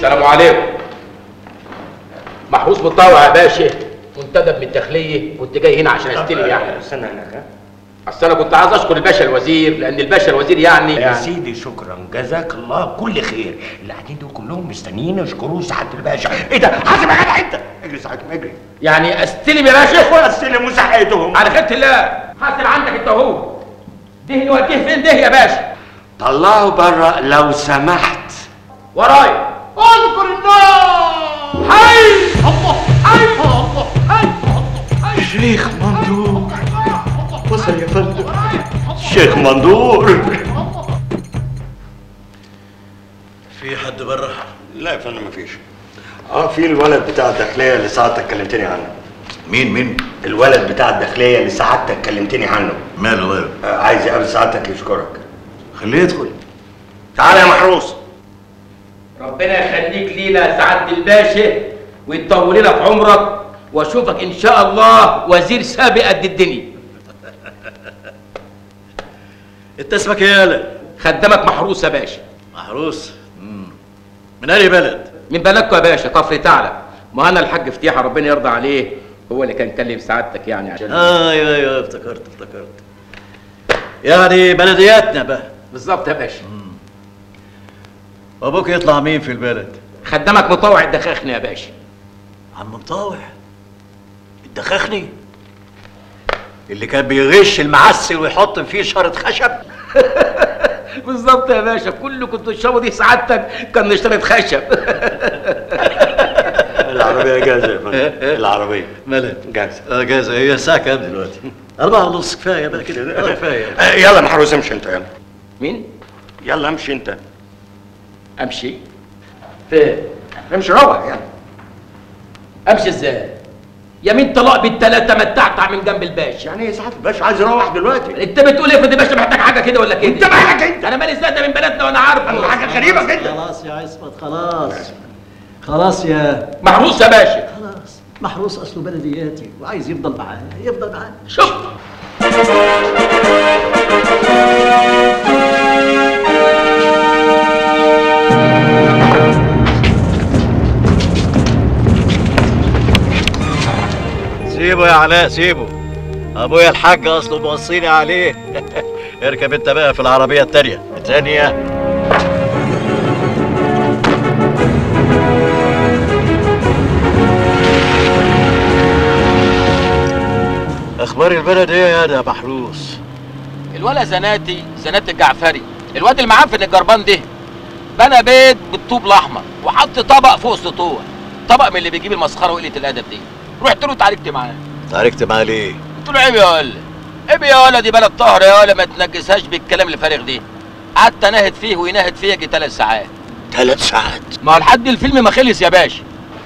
السلام عليكم محروس مطوع يا باشا منتدب من الداخليه كنت جاي هنا عشان استلم يعني استنى هناك ها اصل انا كنت عايز اشكر الباشا الوزير لان الباشا الوزير يعني, يا يعني سيدي شكرا جزاك الله كل خير اللي قاعدين دول كلهم مستنيين يشكروه سعاده الباشا ايه ده حاسب يا جدع انت اجري ساعتهم اجري يعني استلم يا باشا ولا استلم مساحتهم على خيرة الله حاسب عندك انت اهو ده نوديه فين ده يا باشا طلعه بره لو سمحت ورايا اذكر النار حي الله حي الله حي الله شيخ مندور وصل يا فندم شيخ مندور في حد بره لا يا فندم مفيش اه في الولد بتاع الداخليه اللي سعادتك كلمتني عنه مين مين الولد بتاع الداخليه اللي سعادتك كلمتني عنه ماله ماله آه عايز يقابل سعادتك يشكرك خليه يدخل تعالى يا محروس ربنا يخليك لينا يا سعاده الباشا ويطول لك عمرك واشوفك ان شاء الله وزير سابق قد الدنيا انت اسمك ايه يالا خدامك محروس يا باشا محروس مم. من اي بلد من بلدكم يا باشا كفر ثعلب ما انا الحاج فتيحه ربنا يرضى عليه هو اللي كان كلم سعادتك يعني عشان آه ايوه ايوه افتكرت افتكرت يعني بلدياتنا بقى بالظبط يا باشا وابوك يطلع مين في البلد خدامك مطوع الدخاخني يا باشا عم مطاوع الدخاخني اللي كان بيغش المعسل ويحط فيه شرط خشب بالظبط يا باشا كل كنت تشربوا دي سعادتك كان نشتري خشب العربيه جاهزه يا فندم العربيه مالها جاهزه اه جاهزة هي الساعة كام دلوقتي؟ أربعة ونص كفاية بقى كده آه، كفاية آه، يلا محروس امشي انت يلا مين يلا امشي انت امشي فين امشي روح يعني امشي ازاي يمين طلاق بالتلاتة متعتع من جنب الباشا يعني ايه سعاده الباشا عايز يروح دلوقتي انت بتقول ايه في الباشا محتاج حاجه كده ولا كده انت مالك انت انا مالي ازاي ده من بلدنا وانا عارفه حاجه غريبه جدا خلاص يا عصمت خلاص خلاص يا محروس يا باشا خلاص محروس أصله بلدياتي وعايز يفضل معاه يفضل معاه شوف سيبه يا علاء سيبه أبويا الحاج أصله موصيني عليه اركب أنت بقى في العربية التانية التانية أخبار البلد إيه يا ده محروس؟ الولا زناتي زناتي الجعفري الواد المعفن الجربان ده بنى بيت بالطوب الاحمر وحط طبق فوق سطوح طبق من اللي بيجيب المسخره وقله الادب دي رحت له اتعاركت معاه تعاركت معاه ليه؟ قلت له عيب يا ولا عيب يا ولا دي بلد طهر يا ولا ما تنجسهاش بالكلام الفارغ ده قعدت اناهد فيه ويناهد فيا يجي ثلاث ساعات ثلاث ساعات ما هو لحد الفيلم ما خلص يا باشا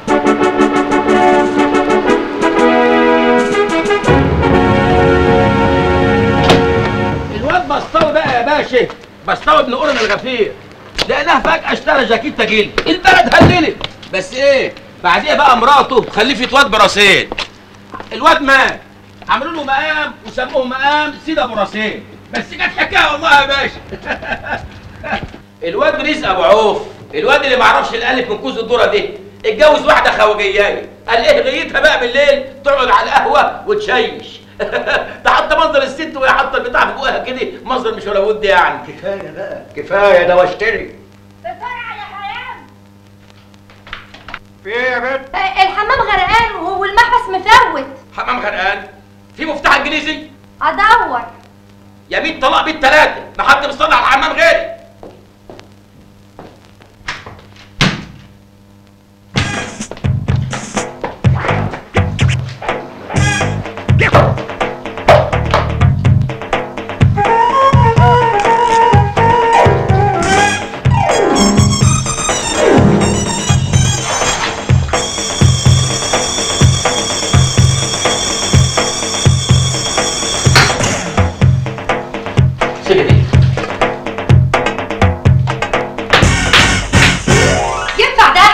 الواد بسطاوي بقى يا باشا بسطاوي ابن قرن الغفير لقيناه فجأة اشترى جاكيت جلد البلد هللت بس ايه بعديها بقى مراته خلفت واد براسين الواد مات عملوا له مقام وسموه مقام سيد ابو راسين بس كانت حكايه والله يا باشا الواد رزق ابو عوف الواد اللي ما عرفش الالف من كوز الذره دي اتجوز واحده خواجياني قال ايه غيتها بقى بالليل تقعد على القهوه وتشيش ده حتى منظر الست وهي حاطه البتاع في بقها كده منظر مش ولا ود يعني كفايه بقى كفايه ده واشتري بسرعة يا حيان في ايه يا بنت الحمام غرقان والمحبس مفوت حمام غرقان في مفتاح انجليزي ادور يا 100 طلاق بالثلاثه ما حد بيصطلح على الحمام غيري سيدي ينفع ده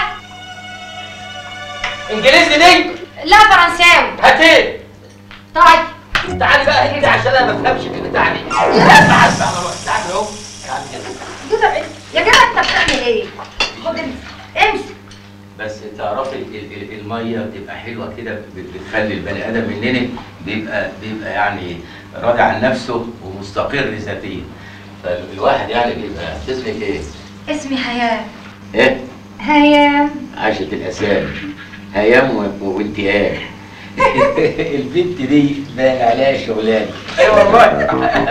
انجليزي دي لا فرنساوي هاتين طيب تعالي بقى كده عشان انا ما بفهمش في البتاع دي تعالي بقى تعالي اهو تعالي كده جدع يا جدع انت بتعمل ايه خد امسك امسك بس تعرفي ال- ال- الميه بتبقى حلوه كده بت- بتخلي البني ادم مننا بيبقى بيبقى يعني راضي عن نفسه ومستقر ذاتيا فالواحد يعني بيبقى اسمك ايه؟ اسمي هيام ايه؟ هيام عاشت الاسامي هيام و- و- وانتهاء البنت دي باين عليها شغلانه اي والله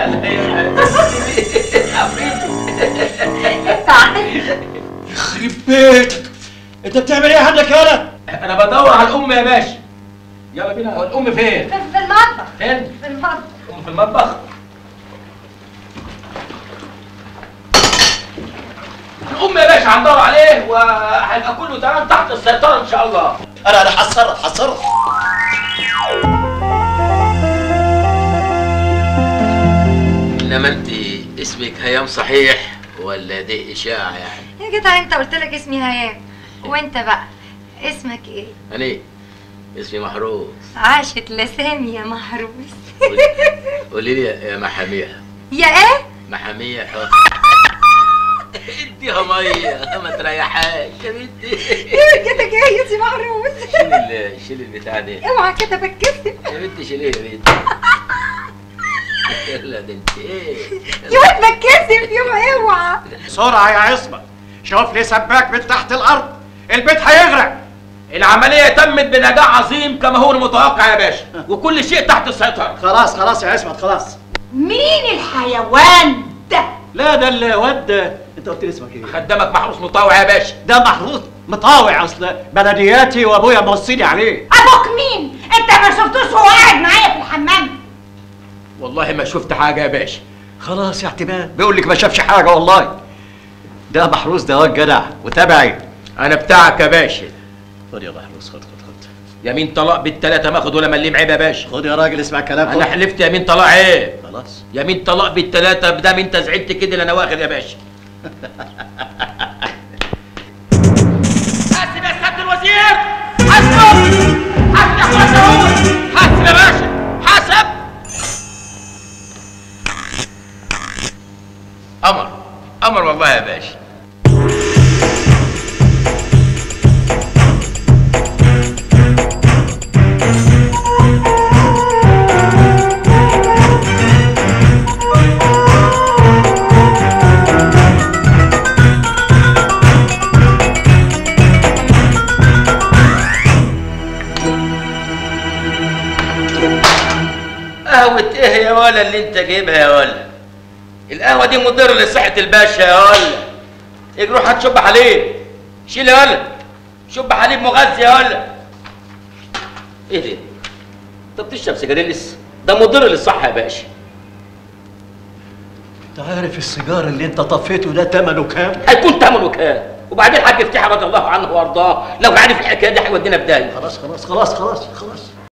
يخرب بيتك انت بتعمل ايه عندك يا ولد؟ انا بدور على الام يا باشا يلا بينا هو الام فين؟ في في المطبخ فين؟ في المطبخ الام في المطبخ الام يا باشا هندور عليه وهيبقى كله تمام تحت السيطره ان شاء الله انا انا هتصرف هتصرف انما انت اسمك هيام صحيح ولا دي اشاعه يعني يا جدع انت قلت لك اسمي هيام وانت بقى اسمك ايه انا اسمي محروس عاشت لسامي يا محروس قولي لي يا محاميها يا ايه محامية حط اديها ميه ما تريحهاش يا بنتي ايه كده جاي يا سي محروس شيل ال- شيل البتاع ده اوعى كده بتكسب يا بنتي شيليه يا بنتي يلا ده انت ايه يوم بتكسب يوم اوعى بسرعه يا عصمه شوف لي سباك من تحت الارض البيت هيغرق العملية تمت بنجاح عظيم كما هو المتوقع يا باشا وكل شيء تحت السيطرة خلاص خلاص يا عصمت خلاص مين الحيوان ده لا ده الواد انت قلت لي اسمك ايه؟ خدامك محروس مطاوع يا باشا ده محروس مطاوع اصل بلدياتي وابويا موصيني عليه ابوك مين انت ما شفتوش وهو قاعد معايا في الحمام والله ما شفت حاجة يا باشا خلاص يا اعتماد بيقول لك ما شافش حاجه والله ده محروس ده واد جدع وتابعي انا بتاعك يا باشا خد يا محروس خد خد خد يمين طلاق بالتلاتة ماخد ولا مليم عيب يا باشا خد يا راجل اسمع الكلام انا خد. حلفت يمين طلاق عيب خلاص يمين طلاق بالتلاتة بدام انت زعلت كده اللي انا واخد يا باشا حاسب يا سيادة الوزير حاسب حاسب يا اخويا سعود حاسب يا باشا حاسب قمر قمر والله يا باشا قهوة ايه يا ولا اللي انت جايبها يا ولا القهوة دي مضرة لصحة الباشا يا ولا اجي روح هات شب حليب شيل يا ولا شب حليب مغذي يا ولا ايه ده؟ انت بتشرب سجاريلس؟ ده مضر للصحة يا باشا انت عارف السيجار اللي انت طفيته ده ثمنه كام؟ هيكون ثمنه كام؟ وبعدين حاج فتحي رضي الله عنه وارضاه لو عارف الحكايه دي هيودينا في داهيه خلاص خلاص خلاص خلاص خلاص